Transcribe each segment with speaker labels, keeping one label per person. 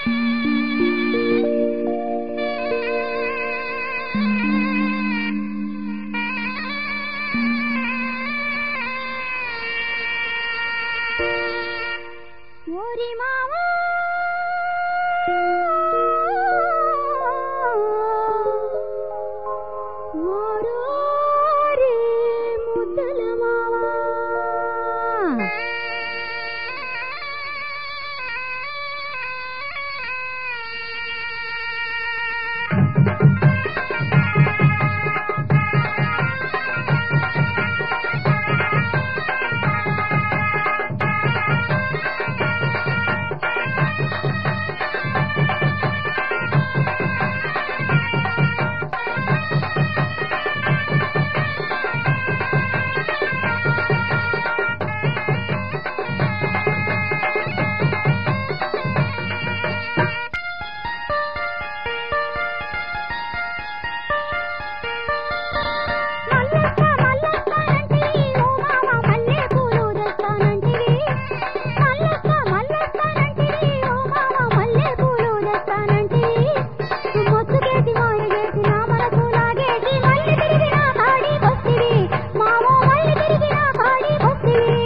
Speaker 1: ఓరి మావా ఓరోరి ముద్దల మావా మల్లక్క మల్లక్కనంటివి ఓ మామ మల్లె పూలు తెస్తానంటివి మల్లక్క మల్లక్కనంటివి ఓ మామ మల్లె పూలు తెస్తానంటివి మొత్తుకేసి మాయగేసి నా మనసు లాగేసి మళ్ళీ తిరిగి నా కాడికొస్తివి మావో మళ్ళీ తిరిగి నా కాడికొస్తివి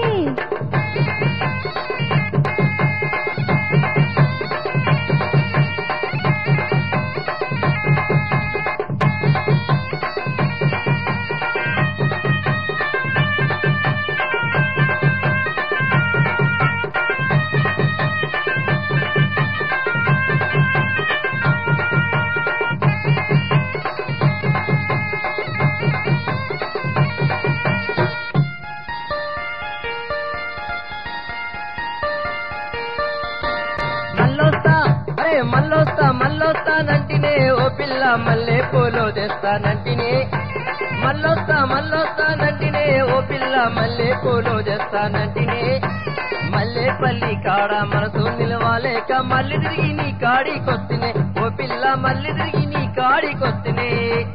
Speaker 2: మల్లొస్తా అరే మల్లొస్తా మల్లొస్తానంటినే ఓ పిల్ల మల్లె పూలు తెస్తానంటినే మల్లొస్తా మల్లొస్తానంటినే ఓ పిల్ల మల్లె పూలు తెస్తానంటినే మల్లె పల్లి కాడ మనసు నిలవాలేక మళ్ళీ తిరిగి నీ కాడికొత్తినే ఓ పిల్ల మళ్ళీ తిరిగి నీ కాడికొత్తినే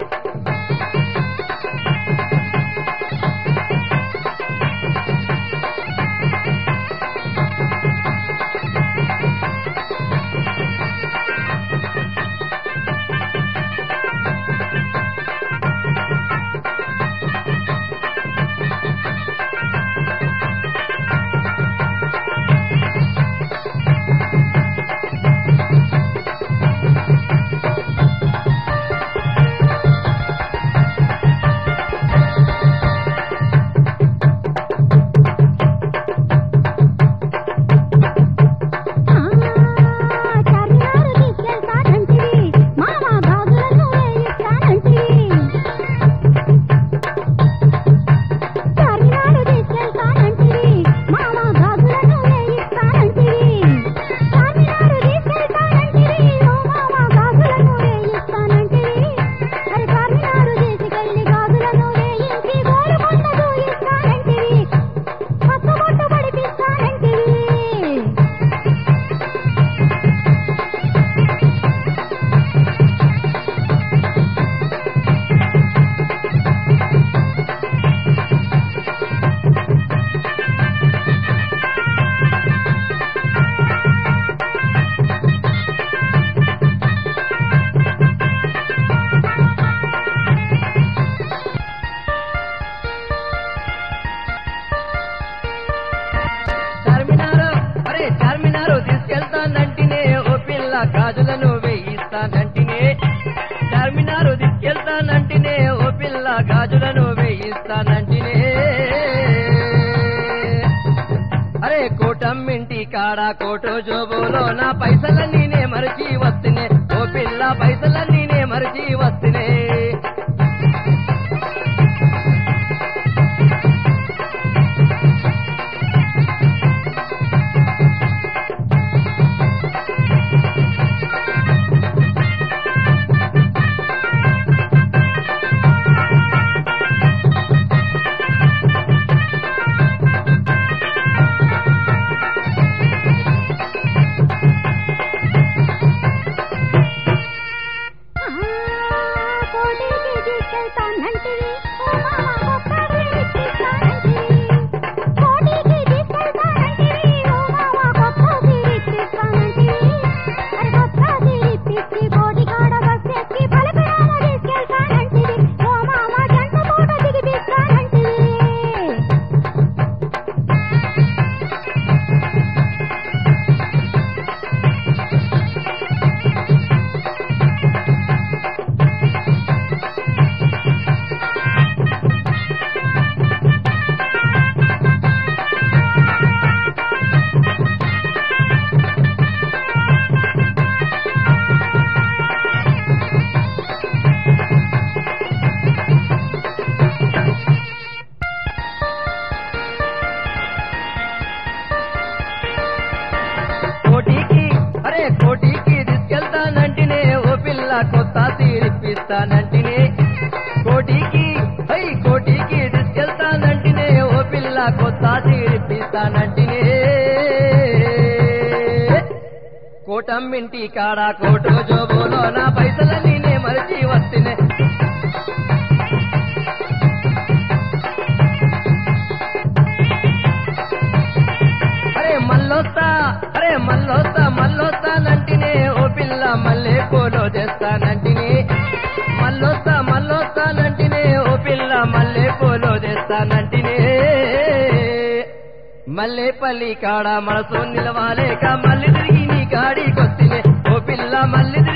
Speaker 1: ఆ చార్మినారు తీసుకెళ్తానంటివి మామ గాజులను వేయిస్తానంటివి చార్మినారు తీసుకెళ్తానంటివి మామ గాజులను వేయిస్తానంటివి చార్మినారు తీసుకెళ్తానంటివి ఓ మామ గాజులను వేయిస్తానంటివి అరే చార్మినారు తీసుకెళ్లి గాజులను వేయించి గోలుకొండ దూయిస్తానంటివి పచ్చబొట్టు పడిపిస్తానంటివి
Speaker 2: చార్మినారు అరే చార్మినారు తీసుకెళ్తానంటినే ఓ పిల్ల గాజులను వేయిస్తానంటినే చార్మినారు తీసుకెళ్తానంటినే ఓ పిల్ల గాజులను వేయిస్తానంటినే అరే కోటమ్మింటి కాడ కోటో జోబులో నా పైసలన్నీ నే మరచి వస్తునే ఓ పిల్ల పైసలన్నీ నే మరచి వస్తునే
Speaker 1: కోటి
Speaker 2: కోటికి తీసుకెళ్తానంటినే ఓ పిల్ల కొత్త తీరిప్పిస్తానంటినే కోటికి హై కోటికి తీసుకెళ్తానంటినే ఓ పిల్ల కొత్త తీరిప్పిస్తానంటినే కోటమ్మింటి కాడ కోటు జోబులో నా పైసలన్నీ నే మరచి వస్తునే అరే మల్లొస్తా అరే మల్లొస్తా మల్లొస్తానంటినే ఓ పిల్ల మల్లె పూలో తెస్తానంటినే మల్లొస్తా మల్లొస్తానంటినే ఓ పిల్ల మల్లె పూలో తెస్తానంటినే మల్లెపల్లి కాడ మనసు నిలవాలేక మళ్ళీ తిరిగి నీ కాడికొచ్చినే ఓ పిల్ల మళ్ళీ తిరిగి